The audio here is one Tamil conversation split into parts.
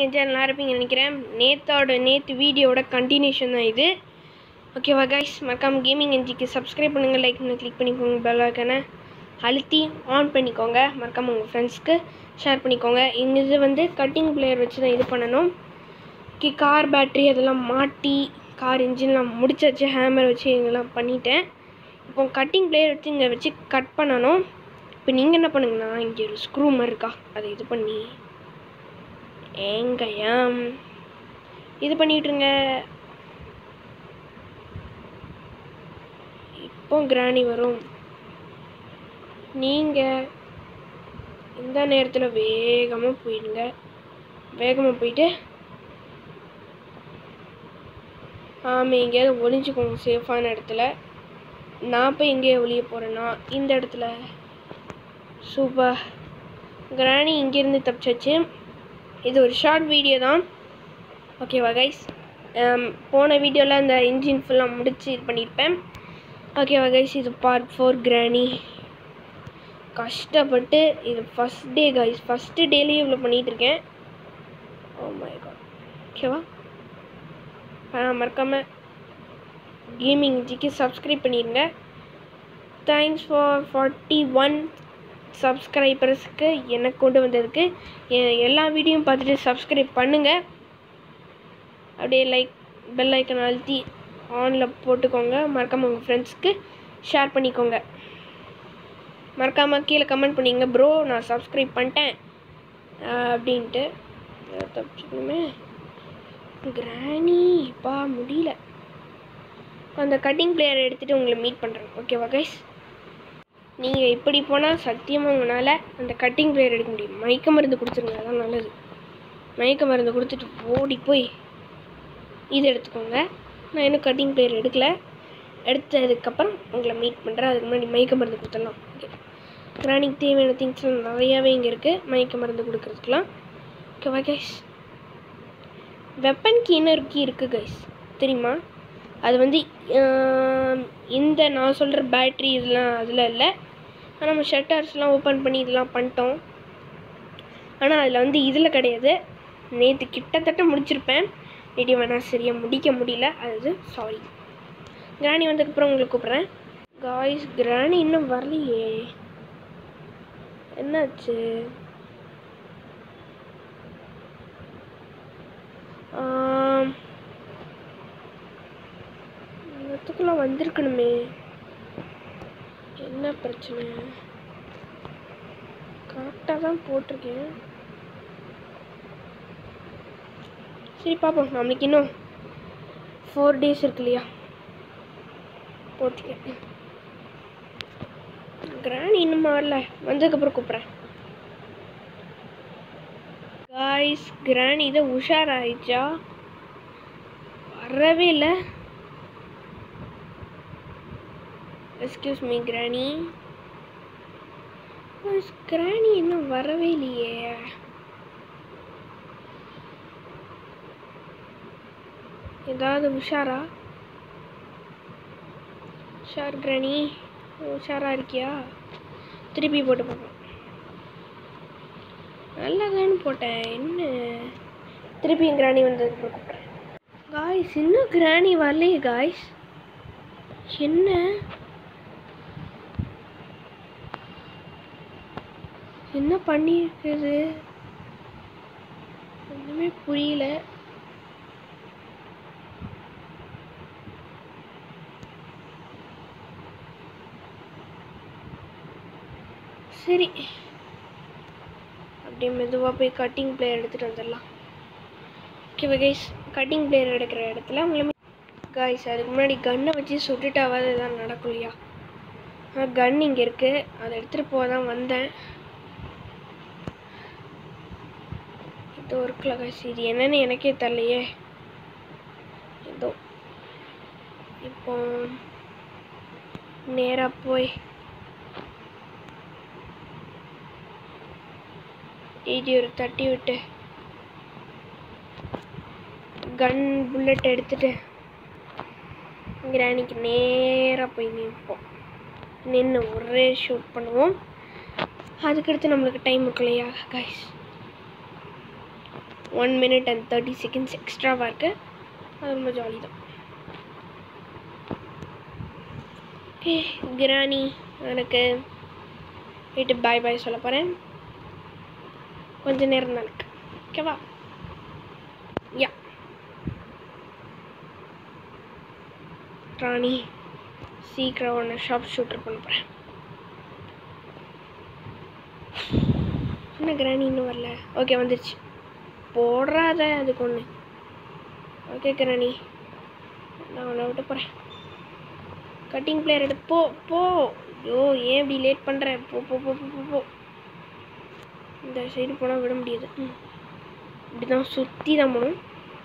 என்ஜாய் நல்லா இருப்பீங்கன்னு நினைக்கிறேன் நேத்தோட நேற்று வீடியோட கண்டினியூஷன் தான் இது ஓகேவா கைஸ் மறக்காம கேமிங் என்ஜிக்கு சப்ஸ்கிரைப் பண்ணுங்கள் லைக் பண்ணி கிளிக் பண்ணிக்கோங்க பெல் ஐக்கனை அழுத்தி ஆன் பண்ணிக்கோங்க மறக்காம உங்கள் ஃப்ரெண்ட்ஸ்க்கு ஷேர் பண்ணிக்கோங்க எங்கள் இது வந்து கட்டிங் பிளேயர் வச்சு தான் இது பண்ணணும் ஓகே கார் பேட்ரி அதெல்லாம் மாட்டி கார் இன்ஜின்லாம் முடிச்சாச்சு ஹேமர் வச்சு இதெல்லாம் பண்ணிட்டேன் இப்போ கட்டிங் பிளேயர் வச்சு இங்கே வச்சு கட் பண்ணணும் இப்போ நீங்கள் என்ன பண்ணுங்கன்னா இங்கே ஒரு ஸ்க்ரூ மாதிரி இருக்கா அதை இது பண்ணி ஏங்கயம் இது பண்ணிட்டுருங்க இப்போ கிராணி வரும் நீங்கள் இந்த நேரத்தில் வேகமாக போயிடுங்க வேகமாக போயிட்டு ஆமாம் எங்கேயாவது ஒளிஞ்சுக்கோங்க சேஃபான இடத்துல நான் போய் எங்கேயே ஒளிய போகிறேன்னா இந்த இடத்துல சூப்பர் கிராணி இங்கேருந்து தப்பிச்சாச்சு இது ஒரு ஷார்ட் வீடியோ தான் ஓகேவா கைஸ் போன வீடியோவில் அந்த இன்ஜின் ஃபுல்லாக முடிச்சு இது பண்ணியிருப்பேன் ஓகேவா கைஸ் இது பார்ட் ஃபோர் கிராணி கஷ்டப்பட்டு இது ஃபஸ்ட் டே கைஸ் ஃபஸ்ட்டு டேலேயே இவ்வளோ பண்ணிகிட்ருக்கேன் ஓ மை காட் ஓகேவா மறக்காமல் கேமிங் ஜிக்கு சப்ஸ்கிரைப் பண்ணிடுங்க தேங்க்ஸ் ஃபார் ஃபார்ட்டி ஒன் சப்ஸ்கிரைபர்ஸ்க்கு எனக்கு கொண்டு வந்ததுக்கு எ- எல்லா வீடியோவும் பார்த்துட்டு சப்ஸ்கிரைப் பண்ணுங்கள் அப்படியே லைக் பெல் ஐக்கன் அழுத்தி ஆனில் போட்டுக்கோங்க மறக்காமல் உங்கள் ஃப்ரெண்ட்ஸ்க்கு ஷேர் பண்ணிக்கோங்க மறக்காமல் கீழே கமெண்ட் பண்ணிங்க ப்ரோ நான் சப்ஸ்கிரைப் பண்ணிட்டேன் அஹ் அப்படின்ட்டு அஹ் தப்பிச்சுக்கணுமே கிராணி பா முடியல அந்த கட்டிங் பிளேயரை எடுத்துகிட்டு உங்களை மீட் பண்ணுறேன் ஓகேவா கைஸ் நீங்கள் இப்படி போனால் சத்தியமாக உங்களால் அந்த கட்டிங் பிளேயர் எடுக்க முடியும் மயக்க மருந்து கொடுத்துருங்க அதான் நல்லது மயக்க மருந்து கொடுத்துட்டு ஓடி போய் இது எடுத்துக்கோங்க நான் இன்னும் கட்டிங் பிளேயர் எடுக்கல எடுத்ததுக்கப்புறம் உங்களை மீட் பண்ணுறேன் அதுக்கு முன்னாடி மயக்க மருந்து கொடுத்துடலாம் ஓகே கிராணிக்கு தேவையான திங்ஸ்லாம் நிறையாவே இங்கே இருக்குது மயக்க மருந்து கொடுக்குறதுக்குலாம் ஓகேவா கைஸ் வெப்பன் கீன்னு ஒரு கீ இருக்குது கைஸ் தெரியுமா அது வந்து ஆம், இந்த நான் சொல்கிற பேட்ரி இதெல்லாம் அதில் இல்லை ஆனால் நம்ம ஷட்டர்ஸ்லாம் ஓப்பன் பண்ணி இதெல்லாம் பண்ணிட்டோம் ஆனால் அதில் வந்து இதில் கிடையாது நேற்று கிட்டத்தட்ட முடிச்சிருப்பேன் நேற்று வேணால் சரியாக முடிக்க முடியல அது சாரி கிராணி வந்ததுக்கப்புறம் உங்களுக்கு கூப்பிட்றேன் காய்ஸ் கிராணி இன்னும் வரலையே என்னாச்சு ஆம், இடத்துக்குள்ள வந்திருக்கணுமே என்ன பிரச்சனை கரெக்டாக தான் போட்டிருக்கேன் சரி பார்ப்போம் நம்மளுக்கு இன்னும் ஃபோர் டேஸ் இருக்கு இல்லையா போட்டிருக்கேன் கிராணி இன்னும் வரல வந்ததுக்கப்புறம் கூப்பிட்றேன் காய்ஸ் கிராணி இதை உஷாராயிடுச்சா வரவே இல்லை எக்ஸ்கியூஸ் மீ கிராணி கிராணி இன்னும் வரவே இல்லையே ஏதாவது உஷாரா உஷார் கிராணி உஷாரா இருக்கியா திருப்பி போட்டு பார்ப்போம் நல்லா தானே போட்டேன் என்ன திருப்பி கிராணி வந்ததுக்கு கூப்பிட்றேன் காய்ஸ் இன்னும் கிராணி வரலையே காய்ஸ் என்ன என்ன பண்ணியிருக்குது ஒன்றுமே புரியல சரி அப்படியே மெதுவாக போய் கட்டிங் பிளேயர் எடுத்துகிட்டு வந்துடலாம் ஓகே கைஸ் கட்டிங் பிளேயர் எடுக்கிற இடத்துல உங்களை காய்ஸ் அதுக்கு முன்னாடி கன்னை வச்சு சுட்டுட்டாவது எதாவது நடக்கும் இல்லையா கன் இங்கே இருக்குது அதை எடுத்துகிட்டு போக தான் வந்தேன் இது ஒர்க்கில் காய்ஸ் இது என்னன்னு எனக்கே தெரிலையே ஏதோ இப்போ நேராக போய் ஏடி ஒரு தட்டி விட்டு கன் புல்லட் எடுத்துட்டு கிராணிக்கு நேராக போய் நிற்போம் நின்று ஒரே ஷூட் பண்ணுவோம் அதுக்கடுத்து நம்மளுக்கு டைம் இருக்கு இல்லையா guys one minute and thirty seconds எக்ஸ்ட்ராவாக இருக்குது அது ரொம்ப ஜாலி தான் ஓகே கிராணி எனக்கு வீட்டு பாய் பாய் சொல்ல போகிறேன் கொஞ்ச நேரம் தான் இருக்கு ஓகேவா யா ராணி சீக்கிரம் ஒன்று ஷாப் ஷூட்டர் பண்ண போகிறேன் என்ன கிராணி இன்னும் வரல ஓகே வந்துருச்சு போடுறாத அதுக்கு ஒன்று ஓகே கிராணி நான் உன்னை விட்டு போகிறேன் கட்டிங் பிளேயர் எடுத்து போ போ ஐயோ ஏன் இப்படி லேட் பண்ணுற போ போ போ போ, போ போ இந்த சைடு போனால் விட முடியாது ம் இப்படி தான் சுற்றி தான் போகணும்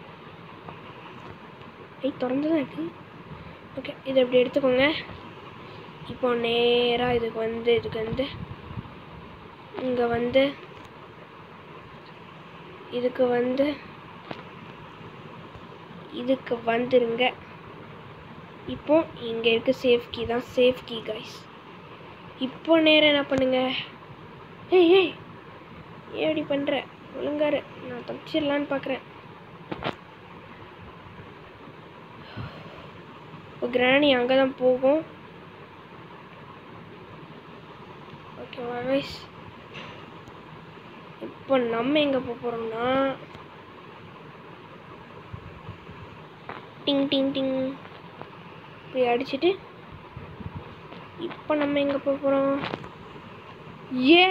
ஐ திறந்து தான் இருக்கு ஓகே இதை இப்படி எடுத்துக்கோங்க இப்போ நேராக இதுக்கு வந்து இதுக்கு வந்து இங்கே வந்து இதுக்கு வந்து இதுக்கு வந்துருங்க இப்போ இங்கே இருக்க சேஃப் கீ தான் சேஃப் கீ கைஸ் இப்போ நேரம் என்ன பண்ணுங்க ஏய் ஏய் ஏன் இப்படி பண்ணுற ஒழுங்காரு நான் தப்பிச்சிடலான்னு பார்க்குறேன் இப்போ கிராணி அங்கே தான் போகும் ஓகேவா கைஸ் இப்போ நம்ம எங்கே போக போகிறோம்னா டிங் டிங் டிங் இப்படி அடிச்சிட்டு இப்போ நம்ம எங்கே போக போகிறோம் ஏ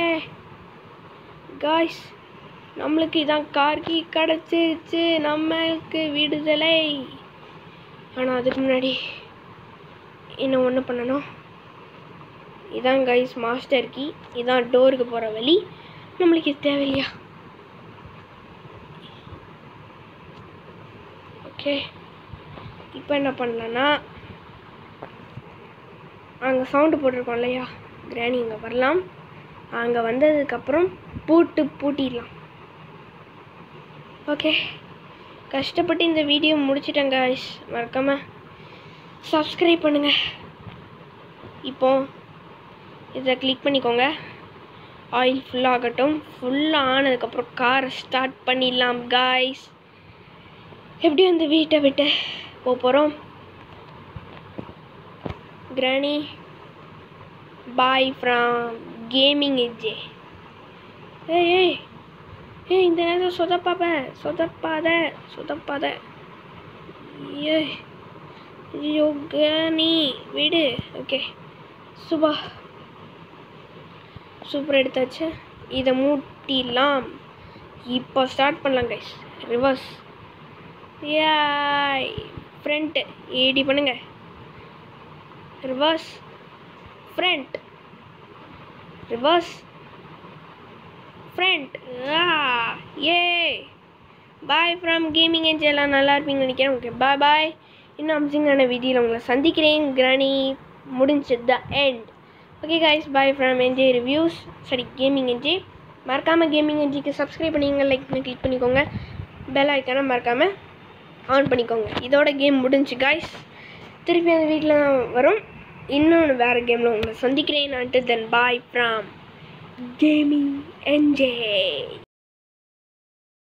காய்ஸ் நம்மளுக்கு இதான் கார்கி கிடச்சிருச்சு நம்மளுக்கு விடுதலை ஆனால் அதுக்கு முன்னாடி இன்னும் ஒன்று பண்ணணும் இதான் கைஸ் மாஸ்டர் கீ இதான் டோருக்கு போகிற வழி நம்மளுக்கு இது தேவையில்லையா ஓகே இப்போ என்ன பண்ணலான்னா அங்கே சவுண்டு போட்டிருக்கோம் இல்லையா கிராணி இங்கே வரலாம் அங்கே வந்ததுக்கப்புறம் பூட்டு பூட்டிடலாம் ஓகே கஷ்டப்பட்டு இந்த வீடியோ முடிச்சிட்டேங்க guys. மறக்காம சப்ஸ்கிரைப் பண்ணுங்க இப்போ இதை கிளிக் பண்ணிக்கோங்க ஆயில் ஃபுல்லாகட்டும் ஃபுல்லாக ஆனதுக்கப்புறம் காரை ஸ்டார்ட் பண்ணிடலாம் காய்ஸ் எப்படி அந்த வீட்டை விட்டு போக போகிறோம் கிராணி பாய் ஃப்ரம் கேமிங் எஜ்ஜே ஏய் ஏய் ஏய் இந்த நேரம் சொதப்பாத சொதப்பாத சொதப்பாத ஏய் ஐயோ கிராணி விடு ஓகே சுபா சூப்பர் எடுத்தாச்சு இதை மூட்டிடலாம் இப்போ ஸ்டார்ட் பண்ணலாம் கைஸ் ரிவர்ஸ் ஏய் ஃப்ரண்ட் ஏடி பண்ணுங்க ரிவர்ஸ் ஃப்ரண்ட் ரிவர்ஸ் ஃப்ரண்ட் ஏ பாய் ஃப்ரம் கேமிங் என்ஜ் எல்லாம் நல்லா இருப்பீங்கன்னு நினைக்கிறேன் ஓகே பாய் பாய் இன்னும் அம்சிங்கான வீடியோவில் உங்களை சந்திக்கிறேன் கிராணி முடிஞ்சு the end okay guys bye from NJ reviews சரி கேமிங் என்ஜே மறக்காமல் கேமிங் என்ஜிக்கு சப்ஸ்கிரைப் பண்ணிங்க லைக் பண்ணி கிளிக் பண்ணிக்கோங்க பெல் ஐக்கானை மறக்காமல் ஆன் பண்ணிக்கோங்க இதோட கேம் முடிஞ்சு காய்ஸ் திருப்பி அந்த வீட்டில் தான் வரும் இன்னொன்று வேறு கேமில் உங்களை சந்திக்கிறேன் until then bye from gaming NJ